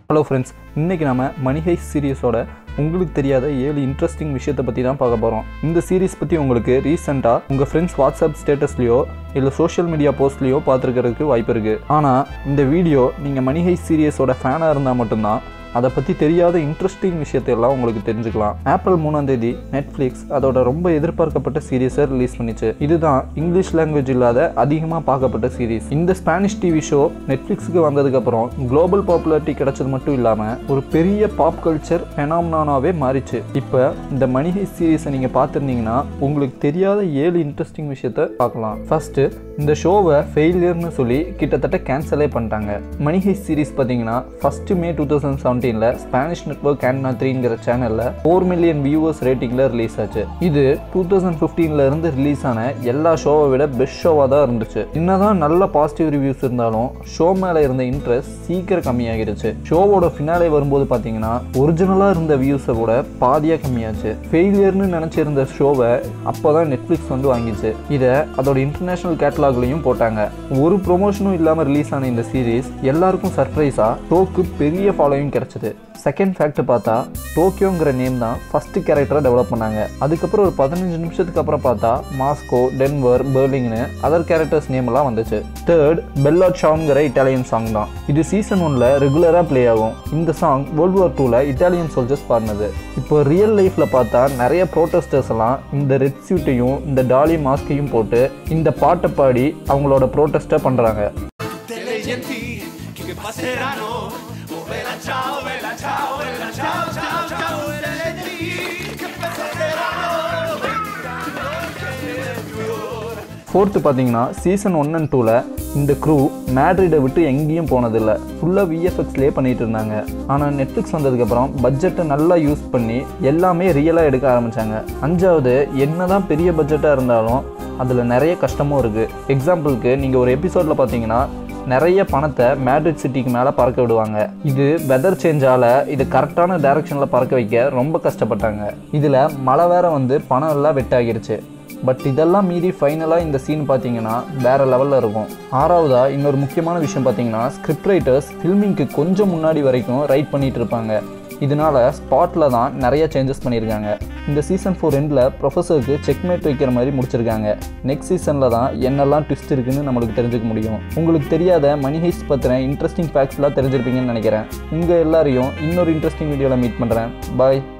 Hello friends இன்றைக்கி நம்ம மணி highs சீரியஸோட உங்களுக்கு தெரியாத ஏழு இன்ட்ரெஸ்டிங் விஷயத்தை பற்றி தான் பார்க்க போகிறோம் இந்த சீரிஸ் பற்றி உங்களுக்கு ரீசெண்டாக உங்கள் ஃப்ரெண்ட்ஸ் வாட்ஸ்அப் ஸ்டேட்டஸ்லையோ இல்லை சோஷியல் மீடியா போஸ்ட்லேயோ பார்த்துருக்கிறதுக்கு வாய்ப்பு இருக்குது ஆனால் இந்த வீடியோ நீங்கள் மணி ஹைஸ் சீரியஸோட ஃபேனாக இருந்தால் மட்டும்தான் அதை பற்றி தெரியாத இன்ட்ரெஸ்டிங் விஷயத்தையெல்லாம் உங்களுக்கு தெரிஞ்சுக்கலாம் ஏப்ரல் மூணாம் தேதி நெட்ஃப்ளிக்ஸ் அதோட ரொம்ப எதிர்பார்க்கப்பட்ட சீரியஸை ரிலீஸ் பண்ணிச்சு இதுதான் இங்கிலீஷ் லாங்குவேஜ் இல்லாத அதிகமாக பார்க்கப்பட்ட சீரிஸ் இந்த ஸ்பானிஷ் டிவி ஷோ நெட்ஃப்ளிக்ஸுக்கு வந்ததுக்கப்புறம் குளோபல் பாப்புலாரிட்டி கிடைச்சது மட்டும் இல்லாமல் ஒரு பெரிய பாப் கல்ச்சர் ஃபெனாமினாவே மாறிச்சு இப்போ இந்த மணி ஹைஸ் சீரிஸை நீங்கள் பார்த்துருந்தீங்கன்னா உங்களுக்கு தெரியாத ஏழு இன்ட்ரெஸ்டிங் விஷயத்த பார்க்கலாம் ஃபர்ஸ்ட் இந்த ஷோவை ஃபெயிலியர்னு சொல்லி கிட்டத்தட்ட கேன்சலே பண்ணிட்டாங்க மணி ஹைஸ் சீரிஸ் பார்த்தீங்கன்னா ஃபர்ஸ்ட் மே டூ தௌசண்ட் செவன்டீனில் ஸ்பானிஷ் நெட்ஒர்க் கேன்னா த்ரீங்கிற சேனலில் ஃபோர் மில்லியன் வியூவர்ஸ் ரேட்டிங்கில் ரிலீஸ் ஆச்சு இது டூ தௌசண்ட் ஃபிஃப்டீனில் இருந்து ரிலீஸ் ஆன எல்லா ஷோவை விட பெஸ்ட் ஷோவாக தான் இருந்துச்சு என்னதான் நல்ல பாசிட்டிவ் ரிவ்யூஸ் இருந்தாலும் ஷோ மேலே இருந்த இன்ட்ரெஸ்ட் சீக்கிரம் கம்மியாகிருச்சு ஷோவோட ஃபினாலே வரும்போது பார்த்தீங்கன்னா ஒரிஜினலாக இருந்த வியூஸை கூட பாதியாக கம்மியாச்சு ஃபெயிலியர்னு நினச்சிருந்த ஷோவை அப்போ தான் நெட்ஃப்ளிக்ஸ் வந்து வாங்கிச்சு இதை அதோட இன்டர்நேஷனல் கேட்டலாக்லையும் போட்டாங்க ஒரு ப்ரொமோஷனும் இல்லாமல் ரிலீஸ் ஆன இந்த சீரீஸ் எல்லாருக்கும் சர்ப்ரைஸாக ஷோக்கு பெரிய ஃபாலோவிங் கிடைச்சது செகண்ட் ஃபேக்ட் பார்த்தா டோக்கியோங்கிற நேம் தான் ஃபஸ்ட்டு கேரக்டரை டெவலப் பண்ணாங்க அதுக்கப்புறம் ஒரு பதினஞ்சு நிமிஷத்துக்கு அப்புறம் பார்த்தா மாஸ்கோ டென்வர் பெர்லிங்னு அதர் கேரக்டர்ஸ் நேம் எல்லாம் வந்துச்சு தேர்ட் பெல்லா சாங்கிற இட்டாலியன் சாங் தான் இது சீசன் ஒன்ல ரெகுலராக ப்ளே ஆகும் இந்த சாங் வேர்ல்டு வார் டூவில் இட்டாலியன் சோல்ஜர்ஸ் பாடினது இப்போ ரியல் லைஃப்பில் பார்த்தா நிறைய ப்ரோட்டஸ்டர்ஸ் எல்லாம் இந்த ரெட் சூட்டையும் இந்த டாலி மாஸ்கையும் போட்டு இந்த பாட்டை பாடி அவங்களோட ப்ரோட்டஸ்ட்டை பண்ணுறாங்க delle gentili che passeranno. Oh bella ciao, bella ciao, bella ciao, ciao, ciao, delle gentili che passeranno. Fourth பார்த்தீங்கன்னா சீசன் ஒன் அண்ட் டூவில் இந்த க்ரூ மேட்ரிடை விட்டு எங்கேயும் போனதில்லை ஃபுல்லாக விஎஃப்எக்ஸ்லேயே பண்ணிட்டு இருந்தாங்க ஆனால் நெட்ஃப்ளிக்ஸ் வந்ததுக்கப்புறம் பட்ஜெட்டை நல்லா யூஸ் பண்ணி எல்லாமே ரியலாக எடுக்க ஆரம்பித்தாங்க அஞ்சாவது என்னதான் பெரிய பட்ஜெட்டாக இருந்தாலும் அதில் நிறைய கஷ்டமும் இருக்குது எக்ஸாம்பிளுக்கு நீங்கள் ஒரு எபிசோடில் பார்த்தீங்கன்னா நிறைய பணத்தை மேட்ரிட் சிட்டிக்கு மேலே பறக்க விடுவாங்க இது வெதர் சேஞ்சால் இது கரெக்டான டைரக்ஷனில் பறக்க வைக்க ரொம்ப கஷ்டப்பட்டாங்க இதில் மழை வேற வந்து பணம் எல்லாம் வெட்டாகிருச்சு பட் இதெல்லாம் மீறி ஃபைனலாக இந்த சீன் பார்த்தீங்கன்னா வேற லெவலில் இருக்கும் ஆறாவதா இன்னொரு முக்கியமான விஷயம் பார்த்தீங்கன்னா ஸ்கிரிப்ட் ரைட்டர்ஸ் ஃபில்மிங்க்கு கொஞ்சம் முன்னாடி வரைக்கும் ரைட் பண்ணிட்டு இருப்பாங்க இதனால ஸ்பாட்டில் தான் நிறைய சேஞ்சஸ் பண்ணியிருக்காங்க இந்த சீசன் ஃபோர் எண்டில் ப்ரொஃபஸருக்கு செக்மேட் வைக்கிற மாதிரி முடிச்சிருக்காங்க நெக்ஸ்ட் சீசனில் தான் என்னெல்லாம் ட்விஸ்ட் இருக்குன்னு நம்மளுக்கு தெரிஞ்சுக்க முடியும் உங்களுக்கு தெரியாத மணி ஹைஸ் பற்றின இன்ட்ரெஸ்டிங் ஃபேக்ட்ஸ்லாம் தெரிஞ்சிருப்பீங்கன்னு நினைக்கிறேன் உங்கள் எல்லாரையும் இன்னொரு இன்ட்ரெஸ்டிங் வீடியோவில் மீட் பண்ணுறேன் பாய்